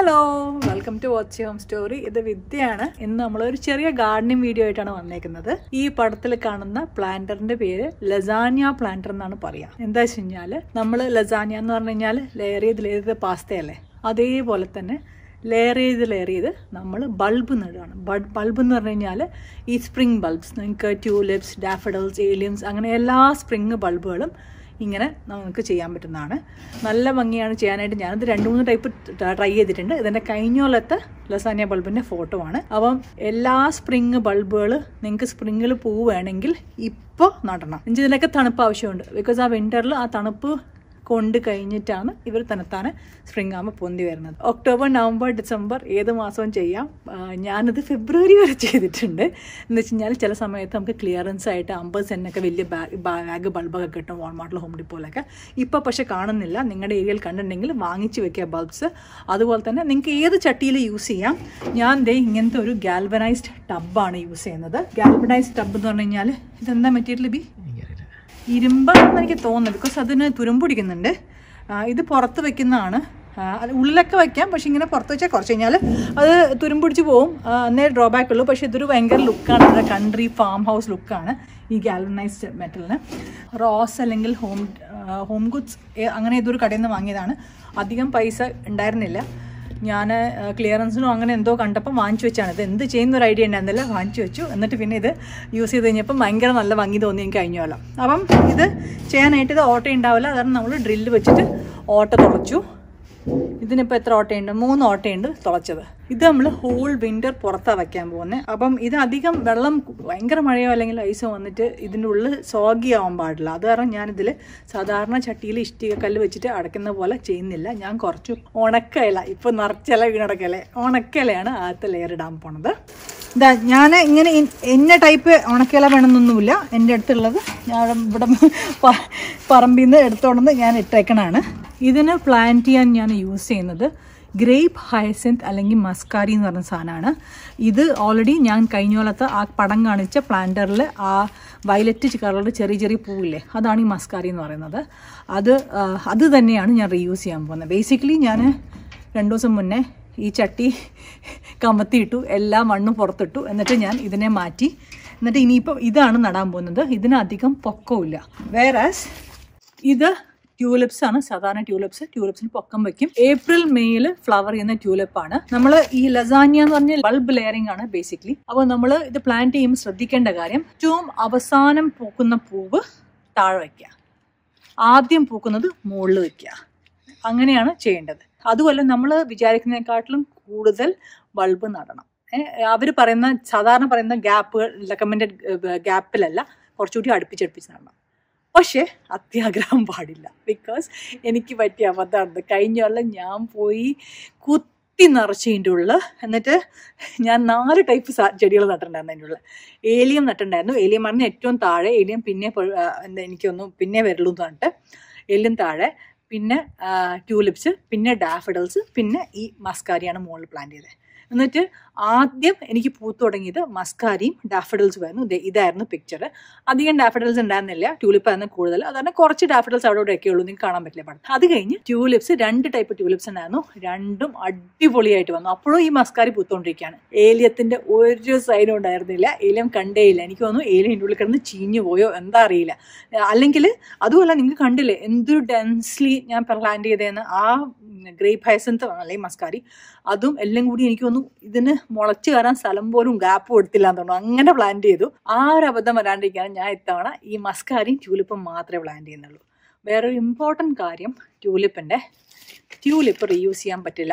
hello welcome to watch home story ഇത് വിദ്യയാണ് ഇന്ന് നമ്മൾ ഒരു ചെറിയ ഗാർഡനിങ് വീഡിയോ ആയിട്ടാണ് വന്നേക്കുന്നത് ഈ പടത്തിൽ കാണുന്ന പ്ലാന്ററിന്റെ പേര് ലസാനിയ പ്ലാന്റർ എന്നാണ് പറയാ എന്താ വെച്ച് കഴിഞ്ഞാല് നമ്മൾ ലസാനിയ എന്ന് പറഞ്ഞു കഴിഞ്ഞാൽ ലെയർ ചെയ്ത് ലെയർ ചെയ്ത് പാസ്തയല്ലേ അതേപോലെ തന്നെ ലെയർ ചെയ്ത് ലെയർ ചെയ്ത് നമ്മൾ ബൾബ് നടുകയാണ് ബൾബ് എന്ന് പറഞ്ഞു കഴിഞ്ഞാൽ ഈ സ്പ്രിംഗ് ബൾബ്സ് നിങ്ങൾക്ക് ട്യൂലിപ്സ് ഡാഫഡൽസ് ഏലിയൻസ് അങ്ങനെ എല്ലാ സ്പ്രിംഗ് ബൾബുകളും ഇങ്ങനെ നമുക്ക് ചെയ്യാൻ പറ്റുന്നതാണ് നല്ല ഭംഗിയാണ് ചെയ്യാനായിട്ട് ഞാനത് രണ്ട് മൂന്ന് ടൈപ്പ് ട്രൈ ചെയ്തിട്ടുണ്ട് ഇതിൻ്റെ കഴിഞ്ഞോലത്തെ ലസാനിയ ബൾബിൻ്റെ ഫോട്ടോ ആണ് അപ്പം എല്ലാ സ്പ്രിങ് ബൾബുകൾ നിങ്ങൾക്ക് സ്പ്രിങ്ങിൽ പൂ വേണമെങ്കിൽ ഇപ്പോൾ നടണം എന്നുവെച്ചാൽ ഇതിനൊക്കെ തണുപ്പ് ആവശ്യമുണ്ട് ബിക്കോസ് ആ വിൻ്ററിൽ ആ തണുപ്പ് കൊണ്ട് കഴിഞ്ഞിട്ടാണ് ഇവർ തന്നെത്താനെ സ്പ്രിംഗ് ആകുമ്പോൾ പൊന്തി വരുന്നത് ഒക്ടോബർ നവംബർ ഡിസംബർ ഏത് മാസവും ചെയ്യാം ആ, ഞാനത് ഫെബ്രുവരി വരെ ചെയ്തിട്ടുണ്ട് എന്ന് വെച്ച് കഴിഞ്ഞാൽ ചില സമയത്ത് നമുക്ക് ക്ലിയറൻസ് ആയിട്ട് അമ്പത് സെന്നൊക്കെ വലിയ ബാഗ് ബാഗ് ബൾബൊക്കെ കിട്ടും വാൾമാർട്ടിൽ ഹോം ഡിപ്പോയിലൊക്കെ ഇപ്പോൾ പക്ഷെ കാണുന്നില്ല നിങ്ങളുടെ ഏരിയയിൽ കണ്ടിട്ടുണ്ടെങ്കിൽ വാങ്ങിച്ച് വെക്കുക ബൾബ്സ് അതുപോലെ തന്നെ നിങ്ങൾക്ക് ഏത് ചട്ടിയിൽ യൂസ് ചെയ്യാം ഞാൻ ദേ ഇങ്ങനത്തെ ഒരു ഗാൽവനൈസ്ഡ് ടബാണ് യൂസ് ചെയ്യുന്നത് ഗാൽവനൈസ്ഡ് ടബ് എന്ന് പറഞ്ഞു കഴിഞ്ഞാൽ ഇതെന്താ മെറ്റീരിയൽ ബി ഇരുമ്പാണെന്ന് എനിക്ക് തോന്നുന്നു ബിക്കോസ് അതിന് തുരുമ്പുടിക്കുന്നുണ്ട് ആ, ഇത് പുറത്ത് വെക്കുന്നതാണ് ആ, അത് ഉള്ളിലൊക്കെ വയ്ക്കാം പക്ഷെ ഇങ്ങനെ പുറത്ത് വെച്ചാൽ കുറച്ച് കഴിഞ്ഞാൽ അത് തുരുമ്പുടിച്ച് പോവും ആ, എന്നേ ഡ്രോബാക്ക് ഉള്ളൂ പക്ഷേ ഇതൊരു ഭയങ്കര ലുക്കാണ് നമ്മുടെ കൺട്രി ഫാം ഹൗസ് ലുക്കാണ് ഈ ഗാൽവനൈസ്ഡ് മെറ്റലിന് റോസ് അല്ലെങ്കിൽ ഹോം ഹോം ഗുഡ്സ് അങ്ങനെ ഏതൊരു കടയിൽ നിന്ന് വാങ്ങിയതാണ് അധികം പൈസ ഉണ്ടായിരുന്നില്ല ഞാൻ ക്ലിയറൻസിനോ അങ്ങനെ എന്തോ കണ്ടപ്പോൾ വാങ്ങിച്ചു വെച്ചാണ് ഇത് എന്ത് ചെയ്യുന്ന ഒരു ഐഡിയ ഉണ്ടായിരുന്നില്ല വാങ്ങിച്ചു വെച്ചു എന്നിട്ട് പിന്നെ ഇത് യൂസ് ചെയ്ത് കഴിഞ്ഞപ്പോൾ ഭയങ്കര നല്ല ഭംഗി തോന്നി എനിക്ക് കഴിഞ്ഞല്ലോ അപ്പം ഇത് ചെയ്യാനായിട്ട് ഇത് ഓട്ട ഉണ്ടാവില്ല അതാണ് നമ്മൾ ഡ്രില്ല് വെച്ചിട്ട് ഓട്ട തുളച്ചു ഇതിനിപ്പോൾ എത്ര ഓട്ടയുണ്ട് മൂന്ന് ഓട്ടയുണ്ട് തുളച്ചത് ഇത് നമ്മൾ ഹോൾ വിൻ്റർ പുറത്താണ് വയ്ക്കാൻ പോകുന്നത് അപ്പം ഇത് അധികം വെള്ളം ഭയങ്കര മഴയോ അല്ലെങ്കിൽ ഐസോ വന്നിട്ട് ഇതിൻ്റെ ഉള്ളിൽ സോഗി ആവാൻ പാടില്ല അത് കാരണം ഞാനിതിൽ സാധാരണ ചട്ടിയിൽ ഇഷ്ടിക കല്ല് വെച്ചിട്ട് അടയ്ക്കുന്ന പോലെ ചെയ്യുന്നില്ല ഞാൻ കുറച്ച് ഉണക്കയില ഇപ്പോൾ നിറച്ചില വീണടക്കയില ഉണക്കയിലയാണ് ആദ്യത്തെ ലെയർ ഇടാൻ പോണത് ഇതാ ഞാൻ ഇങ്ങനെ ഇ- ഇന്ന ടൈപ്പ് ഉണക്കയില വേണമെന്നൊന്നുമില്ല എൻ്റെ അടുത്തുള്ളത് ഞാൻ ഇവിടെ പ- പറമ്പിൽ നിന്ന് എടുത്തോണ്ടെന്ന് ഞാൻ ഇട്ടേക്കണാണ് ഇതിന് പ്ലാന്റ് ചെയ്യാൻ ഞാൻ യൂസ് ചെയ്യുന്നത് ഗ്രേപ്പ് ഹയസിന്ത് അല്ലെങ്കിൽ മസ്കാരി എന്ന് പറഞ്ഞ സാധനമാണ് ഇത് ഓൾറെഡി ഞാൻ കഴിഞ്ഞ കൊല്ലത്തെ ആ പടം കാണിച്ച പ്ലാന്ററിൽ ആ വയലറ്റ് കളറുടെ ചെറിയ ചെറിയ പൂവില്ലേ അതാണ് ഈ മസ്കാരി എന്ന് പറയുന്നത് അത് ആ, അത് തന്നെയാണ് ഞാൻ റീയൂസ് ചെയ്യാൻ പോകുന്നത് ബേസിക്കലി ഞാൻ രണ്ട് ദിവസം മുന്നേ ഈ ചട്ടി കമത്തിയിട്ടു എല്ലാ മണ്ണും പുറത്തിട്ടു എന്നിട്ട് ഞാൻ ഇതിനെ മാറ്റി എന്നിട്ട് ഇനിയിപ്പോൾ ഇതാണ് നടാൻ പോകുന്നത് ഇതിന് അധികം പൊക്കമില്ല വേറാസ് ഇത് ട്യൂലിപ്സ് ആണ് സാധാരണ ട്യൂലിപ്സ് ട്യൂലിപ്സിന് പൊക്കം വെക്കും ഏപ്രിൽ മെയ്യിൽ ഫ്ലവർ ചെയ്യുന്ന ട്യൂലിപ്പ് ആണ് നമ്മൾ ഈ ലസാനിയ എന്ന് പറഞ്ഞ ബൾബ് ലെയറിംഗ് ആണ് ബേസിക്കലി അപ്പോൾ നമ്മൾ ഇത് പ്ലാന്റ് ചെയ്യുമ്പോൾ ശ്രദ്ധിക്കേണ്ട കാര്യം ഏറ്റവും അവസാനം പൂക്കുന്ന പൂവ് താഴെ വയ്ക്കുക ആദ്യം പൂക്കുന്നത് മുകളിൽ വെക്കുക അങ്ങനെയാണ് ചെയ്യേണ്ടത് അതുമല്ല നമ്മൾ വിചാരിക്കുന്നതിനെക്കാട്ടിലും കൂടുതൽ ബൾബ് നടണം അവർ പറയുന്ന സാധാരണ പറയുന്ന ഗ്യാപ്പ് റെക്കമെൻഡഡ് ഗ്യാപ്പിലല്ല കുറച്ചുകൂടി അടുപ്പിച്ചടുപ്പിച്ച് നടണം പക്ഷേ അത്യാഗ്രഹം പാടില്ല ബിക്കോസ് എനിക്ക് പറ്റിയ അബദ്ധമാണ് കഴിഞ്ഞ കൊല്ലം ഞാൻ പോയി കുത്തി നിറച്ചതിൻ്റെ ഉള്ളിൽ എന്നിട്ട് ഞാൻ നാല് ടൈപ്പ് ചെടികൾ നട്ടിട്ടുണ്ടായിരുന്നു അതിൻ്റെ ഉള്ളിൽ ഏലിയം നട്ടിട്ടുണ്ടായിരുന്നു ഏലിയം പറഞ്ഞ ഏറ്റവും താഴെ ഏലിയം പിന്നെ പൊ- ആ, എന്താ എനിക്കൊന്നും പിന്നെ വരുള്ളൂ എന്ന് പറഞ്ഞിട്ട് ഏലിയം താഴെ പിന്നെ ട്യൂലിപ്സ് പിന്നെ ഡാഫിഡൽസ് പിന്നെ ഈ മസ്കാരിയാണ് മുകളിൽ പ്ലാന്റ് ചെയ്തത് എന്നിട്ട് ആദ്യം എനിക്ക് പൂത്തു തുടങ്ങിയത് മസ്കാരിയും ഡാഫിഡൽസും ആയിരുന്നു ദേ ഇതായിരുന്നു പിക്ചർ അധികം ഡാഫിഡൽസ് ഉണ്ടായിരുന്നില്ല ട്യൂലിപ്പ് ആയിരുന്നു കൂടുതൽ അതാണ് കുറച്ച് ഡാഫിഡൽസ് അവിടെ ഒക്കെ ഉള്ളൂ നിങ്ങൾക്ക് കാണാൻ പറ്റില്ല പടം അത് കഴിഞ്ഞ് ട്യൂലിപ്സ് രണ്ട് ടൈപ്പ് ട്യൂലിപ്സ് ഉണ്ടായിരുന്നു രണ്ടും അടിപൊളിയായിട്ട് വന്നു അപ്പോഴും ഈ മസ്കാരി പൂത്തുകൊണ്ടിരിക്കുകയാണ് ഏലിയത്തിന്റെ ഒരു സൈനും ഉണ്ടായിരുന്നില്ല ഏലിയം കണ്ടേയില്ല എനിക്ക് തോന്നുന്നു ഏലിയൻ്റെ ഉള്ളിൽ കിടന്ന് ചീഞ്ഞു പോയോ എന്താ അറിയില്ല അല്ലെങ്കിൽ അതുമല്ല നിങ്ങൾക്ക് കണ്ടില്ലേ എന്തൊരു ഡെൻസ്ലി ഞാൻ പ്ലാന്റ് ചെയ്തതെന്ന് ആ ഗ്രേപ്പ് ഹൈസൻത്ത് അല്ലെങ്കിൽ മസ്കാരി അതും എല്ലാം കൂടി എനിക്ക് തോന്നുന്നു ഇതിന് മുളച്ച് കയറാൻ സ്ഥലം പോലും ഗ്യാപ്പ് കൊടുത്തില്ല എന്ന് തോന്നുന്നു അങ്ങനെ പ്ലാന്റ് ചെയ്തു ആ ഒരു അബദ്ധം വരാണ്ടിരിക്കാൻ ഞാൻ ഇത്തവണ ഈ മസ്കാരിയും ട്യൂലിപ്പും മാത്രമേ പ്ലാന്റ് ചെയ്യുന്നുള്ളൂ വേറൊരു ഇമ്പോർട്ടൻറ്റ് കാര്യം ട്യൂലിപ്പിൻ്റെ ട്യൂലിപ്പ് റീയൂസ് ചെയ്യാൻ പറ്റില്ല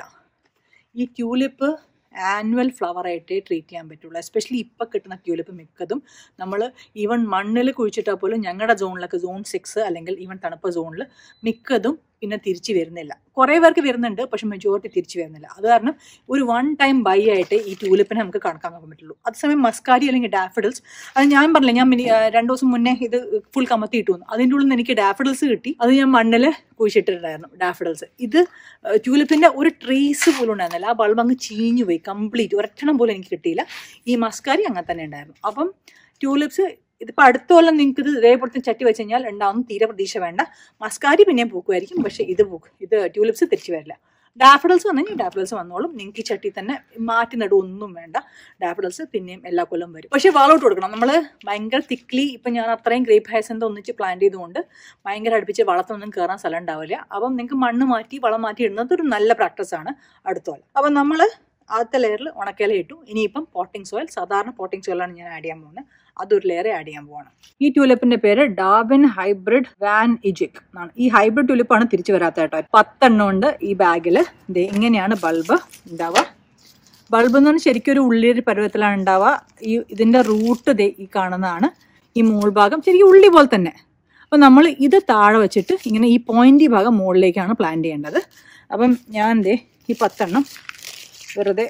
ഈ ട്യൂലിപ്പ് ആനുവൽ ഫ്ലവർ ആയിട്ടേ ട്രീറ്റ് ചെയ്യാൻ പറ്റുള്ളൂ എസ്പെഷ്യലി ഇപ്പം കിട്ടുന്ന ട്യൂലിപ്പ് മിക്കതും നമ്മൾ ഈവൻ മണ്ണിൽ കുഴിച്ചിട്ടാൽ പോലും ഞങ്ങളുടെ സോണിലൊക്കെ സോൺ സിക്സ് അല്ലെങ്കിൽ ഈവൻ തണുപ്പ് സോണിൽ മിക്കതും പിന്നെ തിരിച്ചു വരുന്നില്ല കുറേ പേർക്ക് വരുന്നുണ്ട് പക്ഷെ മെജോറിറ്റി തിരിച്ചു വരുന്നില്ല അത് കാരണം ഒരു വൺ ടൈം ബൈ ആയിട്ട് ഈ ട്യൂലിപ്പിനെ നമുക്ക് കണക്കാക്കാൻ പറ്റുള്ളൂ അതേസമയം മസ്കാരി അല്ലെങ്കിൽ ഡാഫിഡിൽസ് അത് ഞാൻ പറഞ്ഞില്ല ഞാൻ മിനി- ആ, രണ്ട് ദിവസം മുന്നേ ഇത് ഫുൾ കമത്തി ഇട്ടു വന്നു അതിൻ്റെ ഉള്ളിൽ നിന്ന് എനിക്ക് ഡാഫിഡിൽസ് കിട്ടി അത് ഞാൻ മണ്ണിൽ കുഴിച്ചിട്ടിട്ടുണ്ടായിരുന്നു ഡാഫിഡിൽസ് ഇത് ട്യൂലിപ്പിന്റെ ഒരു ട്രേസ് പോലും ഉണ്ടായിരുന്നില്ല ആ ബൾബ് അങ്ങ് ചീഞ്ഞു പോയി കംപ്ലീറ്റ് ഒരക്ഷണം പോലും എനിക്ക് കിട്ടിയില്ല ഈ മസ്കാരി അങ്ങനെ തന്നെ ഉണ്ടായിരുന്നു അപ്പം ട്യൂലിപ്സ് ഇതിപ്പോൾ അടുത്ത കൊല്ലം നിങ്ങൾക്ക് ഇത് ഇതേപോലത്തെ ചട്ടി വെച്ച് കഴിഞ്ഞാൽ ഉണ്ടാവും തീരെ പ്രതീക്ഷ വേണ്ട മസ്കാരി പിന്നെയും പൂക്കുമായിരിക്കും പക്ഷേ ഇത് പൂക്കും ഇത് ട്യൂലിപ്സ് തിരിച്ചു വരില്ല ഡാഫഡിൽസ് വന്നെങ്കിൽ ഡാഫഡിൽസ് വന്നോളും നിങ്ങൾക്ക് ഈ ചട്ടി തന്നെ മാറ്റി നടും ഒന്നും വേണ്ട ഡാഫഡിൽസ് പിന്നെയും എല്ലാ കൊല്ലം വരും പക്ഷേ വളമിട്ട് കൊടുക്കണം നമ്മൾ ഭയങ്കര തിക്ലി ഇപ്പം ഞാൻ അത്രയും ഗ്രേപ്പ് ഹൈസൻ്റെ ഒന്നിച്ച് പ്ലാൻ ചെയ്തുകൊണ്ട് ഭയങ്കര അടുപ്പിച്ച് വളർത്തൊന്നും കയറാൻ സ്ഥലം ഉണ്ടാവില്ല അപ്പം നിങ്ങൾക്ക് മണ്ണ് മാറ്റി വളം മാറ്റി ഇടുന്നത് ഒരു നല്ല പ്രാക്ടീസാണ് അടുത്ത കൊല്ലം അപ്പം നമ്മൾ ആദ്യത്തെ ലെയറിൽ ഉണക്കയില ഇട്ടു ഇനിയിപ്പം പോട്ടിംഗ് സോയിൽ സാധാരണ പോട്ടിംഗ് സോയിലാണ് ഞാൻ ആഡ് ചെയ്യാൻ പോകുന്നത് അതൊരു ലെയർ ആഡ് ചെയ്യാൻ പോവാണ് ഈ ട്യൂലിപ്പിന്റെ പേര് ഡാബിൻ ഹൈബ്രിഡ് വാൻ ഇജിക് എന്നാണ് ഈ ഹൈബ്രിഡ് ട്യൂലിപ്പാണ് തിരിച്ചു വരാത്ത കേട്ടോ പത്തെണ്ണം ഉണ്ട് ഈ ബാഗിൽ ഇങ്ങനെയാണ് ബൾബ് ഉണ്ടാവുക ബൾബ് എന്ന് പറഞ്ഞാൽ ശരിക്കും ഒരു ഉള്ളിയൊരു പരുവത്തിലാണ് ഉണ്ടാവുക ഈ ഇതിന്റെ റൂട്ട് ദേ ഈ കാണുന്നതാണ് ഈ മോൾ ഭാഗം ശരിക്കും ഉള്ളി പോലെ തന്നെ അപ്പം നമ്മൾ ഇത് താഴെ വെച്ചിട്ട് ഇങ്ങനെ ഈ പോയിന്റി ഭാഗം മുകളിലേക്കാണ് പ്ലാൻ ചെയ്യേണ്ടത് അപ്പം ഞാൻ ദേ ഈ പത്തെണ്ണം വെറുതെ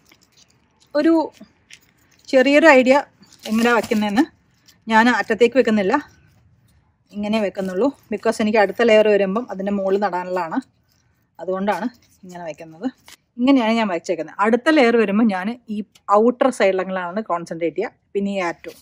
ഒരു ചെറിയൊരു ഐഡിയ എങ്ങനെയാണ് വെക്കുന്നതെന്ന് ഞാൻ അറ്റത്തേക്ക് വെക്കുന്നില്ല ഇങ്ങനെ വെക്കുന്നുള്ളൂ ബിക്കോസ് എനിക്ക് അടുത്ത ലെയർ വരുമ്പം അതിൻ്റെ മുകളിൽ നടാനുള്ളതാണ് അതുകൊണ്ടാണ് ഇങ്ങനെ വെക്കുന്നത് ഇങ്ങനെയാണ് ഞാൻ വെച്ചേക്കുന്നത് അടുത്ത ലെയർ വരുമ്പോൾ ഞാൻ ഈ ഔട്ടർ സൈഡിലാണ് കോൺസെൻട്രേറ്റ് ചെയ്യുക പിന്നെ ഈ ആറ്റവും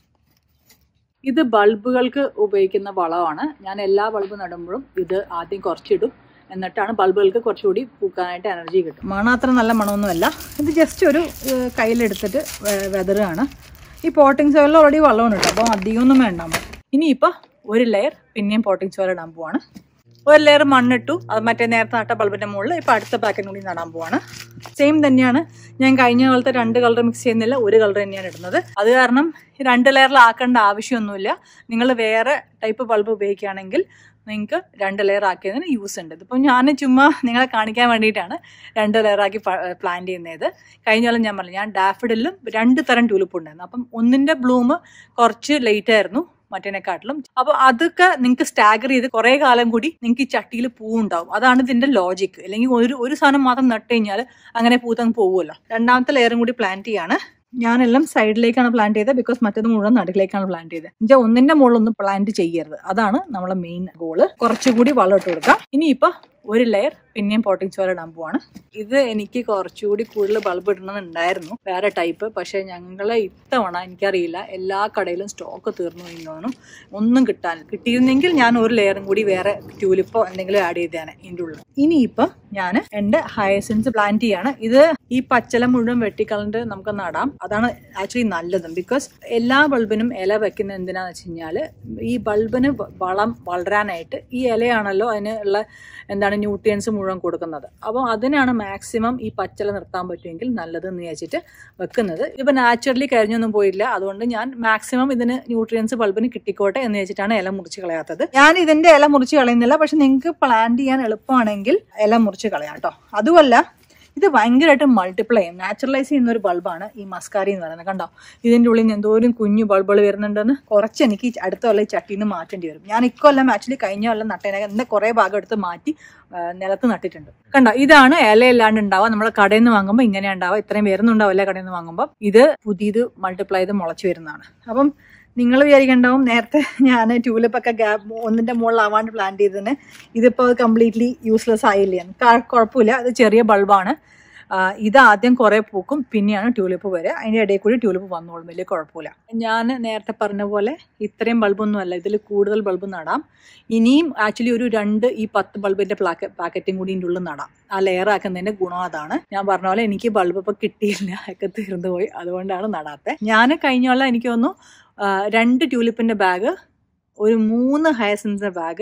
ഇത് ബൾബുകൾക്ക് ഉപയോഗിക്കുന്ന വളമാണ് ഞാൻ എല്ലാ ബൾബ് നടുമ്പോഴും ഇത് ആദ്യം കുറച്ചിടും എന്നിട്ടാണ് ബൾബുകൾക്ക് കുറച്ചുകൂടി പൂക്കാനായിട്ട് എനർജി കിട്ടും മണം അത്ര നല്ല മണമൊന്നുമല്ല ഇത് ജസ്റ്റ് ഒരു ഏഹ്, കയ്യിലെടുത്തിട്ട് വെ- വെതറുകയാണ് ഈ പോട്ടിംഗ് സോയിലിൽ ഓൾറെഡി വെള്ളമാണ് കേട്ടോ അപ്പോൾ അധികമൊന്നും വേണ്ട ഇനിയിപ്പോൾ ഒരു ലെയർ പിന്നെയും പോട്ടിംഗ് സോയിൽ ഇടാൻ പോവാണ് ഒരു ലെയർ മണ്ണിട്ടു അത് മറ്റേ നേരത്തെ നട്ട ബൾബിൻ്റെ മുകളിൽ ഇപ്പോൾ അടുത്ത പാക്കറ്റും കൂടി നടാൻ പോവാണ് സെയിം തന്നെയാണ് ഞാൻ കഴിഞ്ഞ കാലത്തെ രണ്ട് കളർ മിക്സ് ചെയ്യുന്നില്ല ഒരു കളർ തന്നെയാണ് ഇടുന്നത് അത് കാരണം ഈ രണ്ട് ലെയറിലാക്കേണ്ട ആവശ്യമൊന്നുമില്ല നിങ്ങൾ വേറെ ടൈപ്പ് ബൾബ് ഉപയോഗിക്കുകയാണെങ്കിൽ നിങ്ങൾക്ക് രണ്ട് ലെയർ ആക്കിയതിന് യൂസ് ഉണ്ട് ഇതിപ്പോൾ ഞാൻ ചുമ്മാ നിങ്ങളെ കാണിക്കാൻ വേണ്ടിയിട്ടാണ് രണ്ട് ലെയർ ആക്കി പ്ലാൻ ചെയ്യുന്നത് കഴിഞ്ഞ കൊല്ലം ഞാൻ പറഞ്ഞു ഞാൻ ഡാഫിഡിലും രണ്ട് തരം ട്യൂലിപ്പ് ഉണ്ടായിരുന്നു അപ്പം ഒന്നിൻ്റെ ബ്ലൂം കുറച്ച് ലേറ്റ് ആയിരുന്നു മറ്റേനെക്കാട്ടിലും അപ്പോൾ അതൊക്കെ നിങ്ങൾക്ക് സ്റ്റാഗർ ചെയ്ത് കുറേ കാലം കൂടി നിങ്ങൾക്ക് ഈ ചട്ടിയിൽ പൂവുണ്ടാവും അതാണ് ഇതിന്റെ ലോജിക്ക് അല്ലെങ്കിൽ ഒരു ഒരു സാധനം മാത്രം നട്ട് കഴിഞ്ഞാൽ അങ്ങനെ പൂത്തങ്ങ് പോകുമല്ലോ രണ്ടാമത്തെ ലെയറും കൂടി പ്ലാന്റ് ചെയ്യാണ് ഞാനെല്ലാം സൈഡിലേക്കാണ് പ്ലാന്റ് ചെയ്തത് ബിക്കോസ് മറ്റേത് മുഴുവൻ നടുക്കിലേക്കാണ് പ്ലാന്റ് ചെയ്തത് എന്നുവെച്ചാൽ ഒന്നിന്റെ മുകളിലൊന്നും പ്ലാന്റ് ചെയ്യരുത് അതാണ് നമ്മളെ മെയിൻ ഗോള് കുറച്ചുകൂടി വളം ഇട്ട് കൊടുക്കുക ഇനിയിപ്പോൾ ഒരു ലെയർ പിന്നെയും പോട്ടിംഗ് ചോര ഇടാൻ പോവാണ് ഇത് എനിക്ക് കുറച്ചുകൂടി കൂടുതൽ ബൾബ് ഇടണമെന്നുണ്ടായിരുന്നു വേറെ ടൈപ്പ് പക്ഷേ ഞങ്ങളെ ഇത്തവണ എനിക്കറിയില്ല എല്ലാ കടയിലും സ്റ്റോക്ക് തീർന്നു കഴിഞ്ഞു ഒന്നും കിട്ടാൻ കിട്ടിയിരുന്നെങ്കിൽ ഞാൻ ഒരു ലെയറും കൂടി വേറെ ട്യൂലിപ്പോ എന്തെങ്കിലും ആഡ് ചെയ്തേനെ ഇതിൻ്റെ ഉള്ളിൽ ഇനിയിപ്പം ഞാൻ എൻ്റെ ഹയസിൻസ് പ്ലാന്റ് ചെയ്യാണ് ഇത് ഈ പച്ചല മുഴുവൻ വെട്ടിക്കളണ്ട് നമുക്ക് നടാം അതാണ് ആക്ച്വലി നല്ലതും ബിക്കോസ് എല്ലാ ബൾബിനും ഇല വെക്കുന്നത് എന്തിനാന്ന് വെച്ച് കഴിഞ്ഞാൽ ഈ ബൾബിന് വ- വളം വളരാനായിട്ട് ഈ ഇലയാണല്ലോ അതിന് ഉള്ള എന്താണ് ന്യൂട്രിയൻസ് മുഴുവൻ കൊടുക്കുന്നത് അപ്പോൾ അതിനാണ് മാക്സിമം ഈ പച്ചല നിർത്താൻ പറ്റുമെങ്കിൽ നല്ലതെന്ന് വിചാരിച്ചിട്ട് വെക്കുന്നത് ഇപ്പം നാച്ചുറലി കരിഞ്ഞൊന്നും പോയില്ല അതുകൊണ്ട് ഞാൻ മാക്സിമം ഇതിന് ന്യൂട്രിയൻസ് ബൾബിന് കിട്ടിക്കോട്ടെ എന്ന് വെച്ചിട്ടാണ് ഇല മുറിച്ച് കളയാത്തത് ഞാൻ ഇതിന്റെ ഇല മുറിച്ച് കളയുന്നില്ല പക്ഷെ നിങ്ങൾക്ക് പ്ലാന്റ് ചെയ്യാൻ എളുപ്പമാണെങ്കിൽ ഇല മുറിച്ച് കളയാം കേട്ടോ അതുമല്ല ഇത് ഭയങ്കരമായിട്ട് മൾട്ടിപ്ലൈ ചെയ്യും നാച്ചുറലൈസ് ചെയ്യുന്ന ഒരു ബൾബാണ് ഈ മസ്കാരി എന്ന് പറയുന്നത് കണ്ടോ ഇതിന്റെ ഉള്ളിൽ നിന്ന് എന്തോരം കുഞ്ഞു ബൾബുകൾ വരുന്നുണ്ടെന്ന് കുറച്ച് എനിക്ക് ഈ അടുത്ത കൊല്ലം ഈ ചട്ടിയിൽ നിന്ന് മാറ്റേണ്ടി വരും ഞാൻ ഇക്കൊല്ലം ആക്ച്വലി കഴിഞ്ഞ കൊല്ലം നട്ടേനെ എന്നെ കുറേ ഭാഗം എടുത്ത് മാറ്റി ആ, നിലത്ത് നട്ടിട്ടുണ്ട് കണ്ടോ ഇതാണ് ഇലയില്ലാണ്ട് ഉണ്ടാവുക നമ്മൾ കടയിൽ നിന്ന് വാങ്ങുമ്പോൾ ഇങ്ങനെ ഉണ്ടാവുക ഇത്രയും വരുന്നുണ്ടാവില്ല കടയിൽ നിന്ന് വാങ്ങുമ്പോൾ ഇത് പുതിയത് മൾട്ടിപ്ലൈ ചെയ്ത് മുളച്ച് വരുന്നതാണ് അപ്പം നിങ്ങൾ വിചാരിക്കണ്ടാവും നേരത്തെ ഞാൻ ട്യൂലിപ്പൊക്കെ ഗ്യാപ്പ് ഒന്നിന്റെ മുകളിലാവാണ്ട് പ്ലാൻ ചെയ്തതിന് ഇതിപ്പോൾ കംപ്ലീറ്റ്ലി യൂസ്ലെസ് ആയില്ലേ ക- കുഴപ്പമില്ല അത് ചെറിയ ബൾബാണ് ഇത് ആദ്യം കുറേ പൂക്കും പിന്നെയാണ് ട്യൂലിപ്പ് വരിക അതിൻ്റെ ഇടയിൽ കൂടി ട്യൂലിപ്പ് വന്നോളും വലിയ കുഴപ്പമില്ല ഞാൻ നേരത്തെ പറഞ്ഞ പോലെ ഇത്രയും ബൾബൊന്നും അല്ല ഇതിൽ കൂടുതൽ ബൾബ് നടാം ഇനിയും ആക്ച്വലി ഒരു രണ്ട് ഈ പത്ത് ബൾബിന്റെ പ്ലാക്ക പാക്കറ്റും കൂടി ഇതിൻ്റെ ഉള്ളിൽ നടാം ആ ലെയർ ആക്കുന്നതിന്റെ ഗുണം അതാണ് ഞാൻ പറഞ്ഞ പോലെ എനിക്ക് ബൾബ് ഇപ്പൊ കിട്ടിയില്ല ഒക്കെ തീർന്നു പോയി അതുകൊണ്ടാണ് നടാത്തത് ഞാൻ കഴിഞ്ഞ കൊല്ലം എനിക്ക് തോന്നുന്നു ആ, രണ്ട് ട്യൂലിപ്പിന്റെ ബാഗ് ഒരു മൂന്ന് ഹയസിൻസിന്റെ ബാഗ്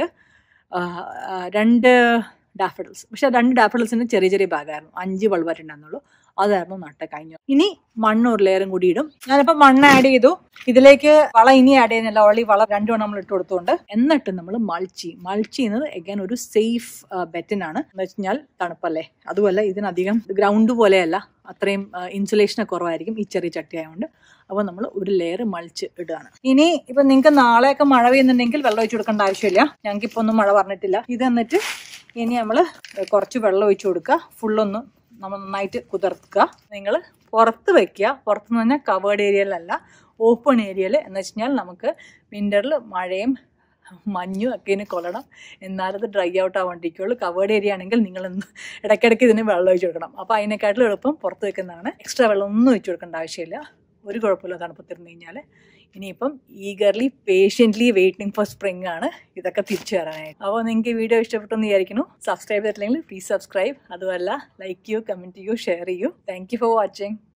രണ്ട് ഡാഫഡിൽസ് പക്ഷെ രണ്ട് ഡാഫഡിൽസിന് ചെറിയ ചെറിയ ബാഗായിരുന്നു അഞ്ച് ബൾബായിട്ടുണ്ടായിരുന്നുള്ളൂ അതായിരുന്നു നട്ട കഴിഞ്ഞു ഇനി മണ്ണ് ഒരു ലെയറും കൂടി ഇടും ഞാനിപ്പോൾ മണ്ണ് ആഡ് ചെയ്തു ഇതിലേക്ക് വളം ഇനി ആഡ് ചെയ്യുന്നില്ല ഓൾറെഡി വളം രണ്ടും നമ്മൾ ഇട്ട് കൊടുത്തുകൊണ്ട് എന്നിട്ട് നമ്മൾ മൾച്ചി മൾച്ച് ചെയ്യുന്നത് എഗൈൻ ഒരു സേഫ് ബെറ്റിനാണ് എന്ന് വെച്ചാൽ തണുപ്പല്ലേ അതുമല്ല ഇതിനധികം ഗ്രൗണ്ട് പോലെയല്ല അത്രയും ഇൻസുലേഷൻ കുറവായിരിക്കും ഈ ചെറിയ ചട്ടി ആയതുകൊണ്ട് അപ്പോൾ നമ്മൾ ഒരു ലെയർ മൾച്ച് ഇടുകയാണ് ഇനി ഇപ്പൊ നിങ്ങൾക്ക് നാളെയൊക്കെ മഴ പെയ്യുന്നുണ്ടെങ്കിൽ വെള്ളം ഒഴിച്ചു കൊടുക്കേണ്ട ആവശ്യമില്ല ഞങ്ങൾക്ക് ഇപ്പോൾ ഒന്നും മഴ പറഞ്ഞിട്ടില്ല ഇത് എന്നിട്ട് ഇനി നമ്മൾ കുറച്ച് വെള്ളം ഒഴിച്ചു കൊടുക്കുക ഫുള്ളൊന്ന് നമ്മൾ നന്നായിട്ട് കുതിർക്കുക നിങ്ങൾ പുറത്ത് വെക്കുക പുറത്ത് പറഞ്ഞാൽ കവേർഡ് ഏരിയയിലല്ല ഓപ്പൺ ഏരിയയിൽ എന്ന് വെച്ച് കഴിഞ്ഞാൽ നമുക്ക് വിൻ്ററിൽ മഴയും മഞ്ഞും ഒക്കെ ഇതിന് കൊള്ളണം എന്നാലത് ഡ്രൈ ഔട്ട് ആവാണ്ടിരിക്കുള്ളൂ കവേർഡ് ഏരിയ ആണെങ്കിൽ നിങ്ങൾ ഇന്ന് ഇടയ്ക്കിടയ്ക്ക് ഇതിന് വെള്ളം ഒഴിച്ചു കൊടുക്കണം അപ്പോൾ അതിനെക്കാട്ടിലും എളുപ്പം പുറത്ത് വെക്കുന്നതാണ് എക്സ്ട്രാ വെള്ളം ഒന്നും ഒഴിച്ചു കൊടുക്കേണ്ട ആവശ്യമില്ല ഒരു കുഴപ്പമില്ല തണുപ്പത്തിരുന്ന് കഴിഞ്ഞാൽ ഇനിയിപ്പം eagerly patiently waiting for spring ആണ് ഇതൊക്കെ തിരിച്ചു വരാനായിട്ട് അപ്പോൾ നിങ്ങൾക്ക് ഈ വീഡിയോ ഇഷ്ടപ്പെട്ടെന്ന് വിചാരിക്കുന്നു സബ്സ്ക്രൈബ് ചെയ്തിട്ടില്ലെങ്കിൽ പ്ലീസ് സബ്സ്ക്രൈബ് അതുമല്ല ലൈക്ക് ചെയ്യൂ കമൻറ്റ് ചെയ്യൂ ഷെയർ ചെയ്യൂ താങ്ക് യു ഫോർ വാച്ചിങ്